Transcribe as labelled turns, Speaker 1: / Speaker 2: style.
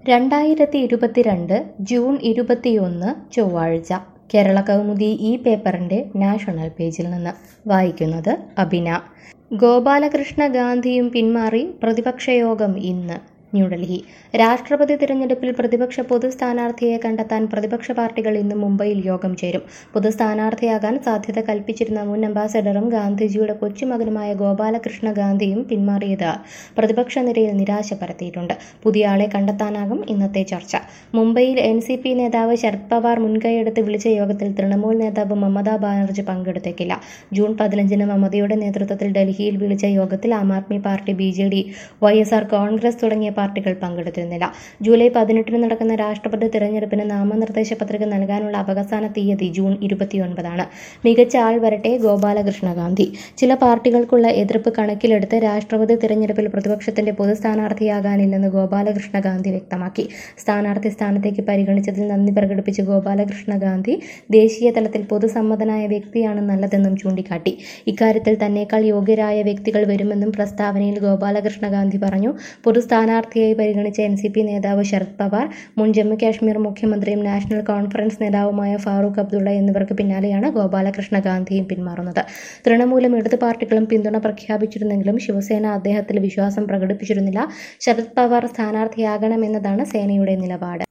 Speaker 1: രണ്ടായിരത്തി ഇരുപത്തിരണ്ട് ജൂൺ ഇരുപത്തിയൊന്ന് ചൊവ്വാഴ്ച കേരള കൗമുദി ഈ പേപ്പറിൻ്റെ നാഷണൽ പേജിൽ നിന്ന് വായിക്കുന്നത് അബിന ഗോപാലകൃഷ്ണ ഗാന്ധിയും പിന്മാറി പ്രതിപക്ഷയോഗം ഇന്ന് ന്യൂഡൽഹി രാഷ്ട്രപതി തിരഞ്ഞെടുപ്പിൽ പ്രതിപക്ഷ പൊതു സ്ഥാനാർത്ഥിയെ കണ്ടെത്താൻ പ്രതിപക്ഷ പാർട്ടികൾ ഇന്ന് മുംബൈയിൽ യോഗം ചേരും പൊതു സ്ഥാനാർത്ഥിയാകാൻ സാധ്യത കൽപ്പിച്ചിരുന്ന മുൻ അംബാസഡറും ഗാന്ധിജിയുടെ കൊച്ചുമകനുമായ ഗോപാലകൃഷ്ണ ഗാന്ധിയും പിന്മാറിയത് പ്രതിപക്ഷ നിരയിൽ നിരാശ പരത്തിയിട്ടുണ്ട് പുതിയ ആളെ കണ്ടെത്താനാകും ഇന്നത്തെ ചർച്ച മുംബൈയിൽ എൻ സി പി നേതാവ് ശരത് പവാർ മുൻകൈയെടുത്ത് വിളിച്ച യോഗത്തിൽ തൃണമൂൽ നേതാവ് മമതാ ബാനർജി പങ്കെടുത്തേക്കില്ല ജൂൺ പതിനഞ്ചിന് മമതയുടെ നേതൃത്വത്തിൽ ഡൽഹിയിൽ വിളിച്ച യോഗത്തിൽ Aam Aadmi party B J D Y S R Congress തുടങ്ങിയ പാർട്ടികൾ പങ്കെടുത്തിരുന്നില്ല ജൂലൈ പതിനെട്ടിന് നടക്കുന്ന രാഷ്ട്രപതി തിരഞ്ഞെടുപ്പിന് നാമനിർദ്ദേശ പത്രിക നൽകാനുള്ള അവസാന തീയതി ജൂൺ ഇരുപത്തിയൊൻപതാണ് മികച്ച ആൾ വരട്ടെ ഗോപാലകൃഷ്ണ ഗാന്ധി ചില പാർട്ടികൾക്കുള്ള എതിർപ്പ് കണക്കിലെടുത്ത് രാഷ്ട്രപതി തിരഞ്ഞെടുപ്പിൽ പ്രതിപക്ഷത്തിന്റെ പൊതു സ്ഥാനാർത്ഥിയാകാനില്ലെന്ന് ഗോപാലകൃഷ്ണ ഗാന്ധി വ്യക്തമാക്കി സ്ഥാനാർത്ഥി സ്ഥാനത്തേക്ക് പരിഗണിച്ചതിൽ നന്ദി പ്രകടിപ്പിച്ച ഗോപാലകൃഷ്ണ ഗാന്ധി ദേശീയ തലത്തിൽ പൊതുസമ്മതനായ വ്യക്തിയാണ് നല്ലതെന്നും ചൂണ്ടിക്കാട്ടി ഇക്കാര്യത്തിൽ തന്നേക്കാൾ യോഗ്യരായ വ്യക്തികൾ വരുമെന്നും പ്രസ്താവനയിൽ ഗോപാലകൃഷ്ണ ഗാന്ധി പറഞ്ഞു പൊതു സ്ഥാനാർത്ഥിയായി പരിഗണിച്ച എൻ സി പി നേതാവ് ശരത് പവാർ മുൻ ജമ്മു കാശ്മീർ മുഖ്യമന്ത്രിയും നാഷണൽ കോൺഫറൻസ് നേതാവുമായ ഫാറൂഖ് അബ്ദുള്ള എന്നിവർക്ക് പിന്നാലെയാണ് ഗോപാലകൃഷ്ണ ഗാന്ധിയും പിന്മാറുന്നത് തൃണമൂലം ഇടത് പാർട്ടികളും പിന്തുണ പ്രഖ്യാപിച്ചിരുന്നെങ്കിലും ശിവസേന അദ്ദേഹത്തിൽ വിശ്വാസം പ്രകടിപ്പിച്ചിരുന്നില്ല ശരത് പവാർ സ്ഥാനാർത്ഥിയാകണമെന്നതാണ് സേനയുടെ നിലപാട്